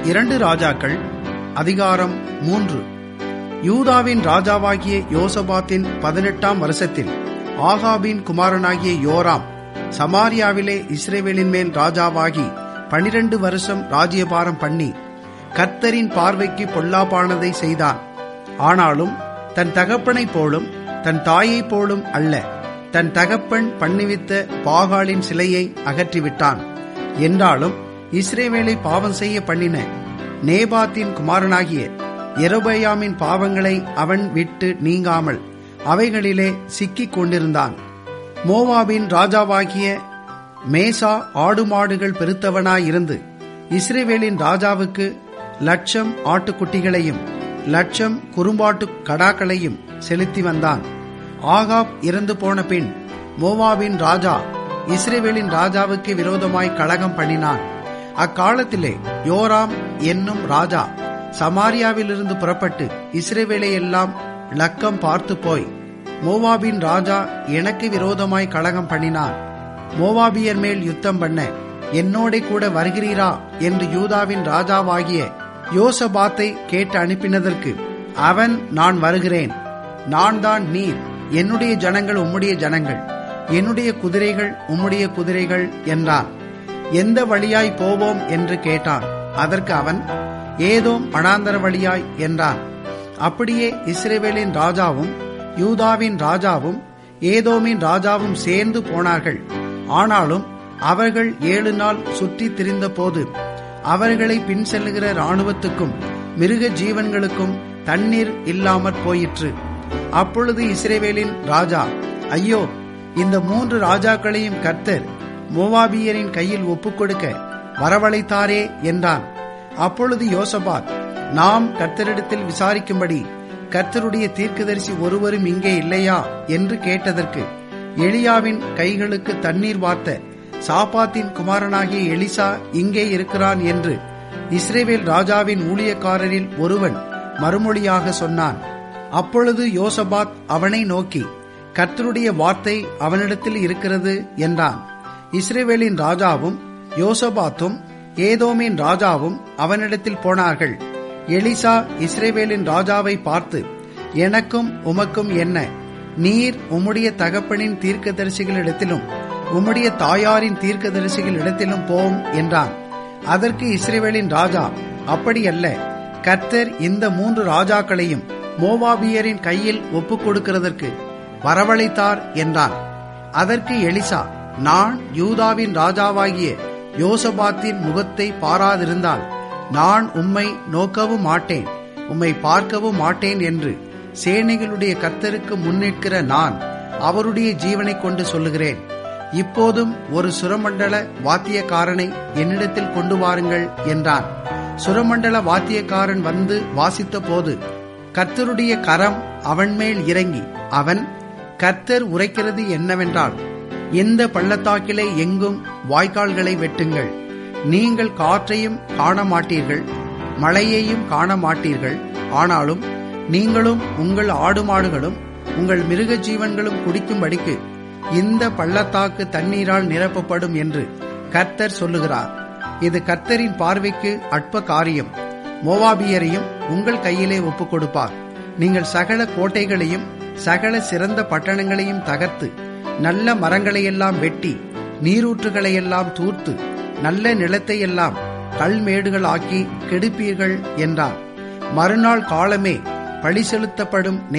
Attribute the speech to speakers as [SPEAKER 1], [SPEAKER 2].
[SPEAKER 1] இரண்டு ராஜாக்கள் அதிகாரம் மூன்று யூதாவின் ராஜாவாகிய யோசபாத்தின் பதினெட்டாம் வருஷத்தில் ஆகாபின் குமாரனாகிய யோராம் சமாரியாவிலே இஸ்ரேவேலின் மேல் ராஜாவாகி பனிரெண்டு வருஷம் ராஜ்யபாரம் பண்ணி கர்த்தரின் பார்வைக்கு பொல்லாப்பானதை செய்தான் ஆனாலும் தன் தகப்பனைப் போலும் தன் தாயைப் போலும் அல்ல தன் தகப்பன் பண்ணுவித்த பாகாலின் சிலையை அகற்றிவிட்டான் என்றாலும் இஸ்ரேவேலை பாவம் செய்ய பண்ணின நேபாத்தின் குமாரனாகிய எரோபயாமின் பாவங்களை அவன் விட்டு நீங்காமல் அவைகளிலே சிக்கிக் கொண்டிருந்தான் மோவாபின் ராஜாவாகிய மேசா ஆடு மாடுகள் பெருத்தவனாயிருந்து இஸ்ரேவேலின் ராஜாவுக்கு லட்சம் ஆட்டுக்குட்டிகளையும் லட்சம் குறும்பாட்டு கடாக்களையும் செலுத்தி வந்தான் ஆகாப் இறந்து போன பின் மோவாபின் ராஜா இஸ்ரேவேலின் ராஜாவுக்கு விரோதமாய் கழகம் பண்ணினான் அக்காலத்திலே யோராம் என்னும் ராஜா சமாரியாவிலிருந்து புறப்பட்டு இஸ்ரேவேலை எல்லாம் லக்கம் பார்த்து போய் மோவாபின் ராஜா எனக்கு விரோதமாய் கழகம் பண்ணினான் மோவாபியர் மேல் யுத்தம் பண்ண என்னோட கூட வருகிறீரா என்று யூதாவின் ராஜாவாகிய யோசபாத்தை கேட்டு அனுப்பினதற்கு அவன் நான் வருகிறேன் நான் தான் நீர் என்னுடைய ஜனங்கள் உம்முடைய ஜனங்கள் என்னுடைய குதிரைகள் உம்முடைய குதிரைகள் என்றான் எந்த வழியாய் போவோம் என்று கேட்டான் அதற்கு அவன் ஏதோ அனாந்தர வழியாய் என்றான் அப்படியே இஸ்ரேவேலின் ராஜாவும் யூதாவின் ராஜாவும் ஏதோமின் ராஜாவும் சேர்ந்து போனார்கள் ஆனாலும் அவர்கள் ஏழு நாள் சுற்றி திரிந்த போது அவர்களை பின் செல்லுகிற இராணுவத்துக்கும் மிருக ஜீவன்களுக்கும் தண்ணீர் இல்லாமற் போயிற்று அப்பொழுது இஸ்ரேவேலின் ராஜா ஐயோ இந்த மூன்று ராஜாக்களையும் கர்த்தர் மோவாபியரின் கையில் ஒப்புக் கொடுக்க வரவழைத்தாரே என்றான் அப்பொழுது யோசபாத் நாம் கர்த்தரிடத்தில் விசாரிக்கும்படி கர்த்தருடைய தீர்க்கதரிசி ஒருவரும் இங்கே இல்லையா என்று கேட்டதற்கு எலியாவின் கைகளுக்கு தண்ணீர் வார்த்த சாப்பாத்தின் குமாரனாகிய எலிசா இங்கே இருக்கிறான் என்று இஸ்ரேவேல் ராஜாவின் ஊழியக்காரரில் ஒருவன் மறுமொழியாக சொன்னான் அப்பொழுது யோசபாத் அவனை நோக்கி கர்த்தருடைய வார்த்தை அவனிடத்தில் இருக்கிறது என்றான் இஸ்ரேவேலின் ராஜாவும் யோசபாத்தும் ஏதோமின் ராஜாவும் அவனிடத்தில் போனார்கள் எலிசா இஸ்ரேவேலின் ராஜாவை பார்த்து எனக்கும் உமக்கும் என்ன நீர் உம்முடைய தகப்பனின் தீர்க்கதரிசிகளிடத்திலும் உம்முடைய தாயாரின் தீர்க்கதரிசிகளிடத்திலும் போம் என்றான் அதற்கு இஸ்ரேவேலின் ராஜா அப்படியல்ல கர்த்தர் இந்த மூன்று ராஜாக்களையும் மோவாபியரின் கையில் ஒப்புக் கொடுக்கிறதற்கு வரவழைத்தார் என்றான் அதற்கு எலிசா நான் யூதாவின் ராஜாவாகிய யோசபாத்தின் முகத்தை பாராதிருந்தால் நான் உம்மை நோக்கவும் மாட்டேன் உம்மை பார்க்கவும் மாட்டேன் என்று சேனைகளுடைய கர்த்தருக்கு முன்னிற்கிற நான் அவருடைய ஜீவனை கொண்டு சொல்லுகிறேன் இப்போதும் ஒரு சுரமண்டல வாத்தியக்காரனை என்னிடத்தில் கொண்டு வாருங்கள் என்றான் சுரமண்டல வாத்தியக்காரன் வந்து வாசித்த போது கர்த்தருடைய கரம் அவன் மேல் இறங்கி அவன் கர்த்தர் உரைக்கிறது என்னவென்றால் எந்த பள்ளத்தாக்கிலே எங்கும் வாய்க்கால்களை வெட்டுங்கள் நீங்கள் காற்றையும் காண மாட்டீர்கள் மழையையும் காண மாட்டீர்கள் ஆனாலும் நீங்களும் உங்கள் ஆடு மாடுகளும் உங்கள் மிருக ஜீவன்களும் குடிக்கும்படிக்கு இந்த பள்ளத்தாக்கு தண்ணீரால் நிரப்பப்படும் என்று கர்த்தர் சொல்லுகிறார் இது கர்த்தரின் பார்வைக்கு அற்ப காரியம் மோவாபியரையும் உங்கள் கையிலே ஒப்புக் கொடுப்பார் நீங்கள் சகல கோட்டைகளையும் சகல சிறந்த பட்டணங்களையும் தகர்த்து நல்ல மரங்களையெல்லாம் வெட்டி நீரூற்றுகளையெல்லாம் தூர்த்து நல்ல நிலத்தையெல்லாம் கல்மேடுகள் ஆக்கி கெடுப்பீர்கள் என்றான் மறுநாள் காலமே பழி செலுத்தப்படும்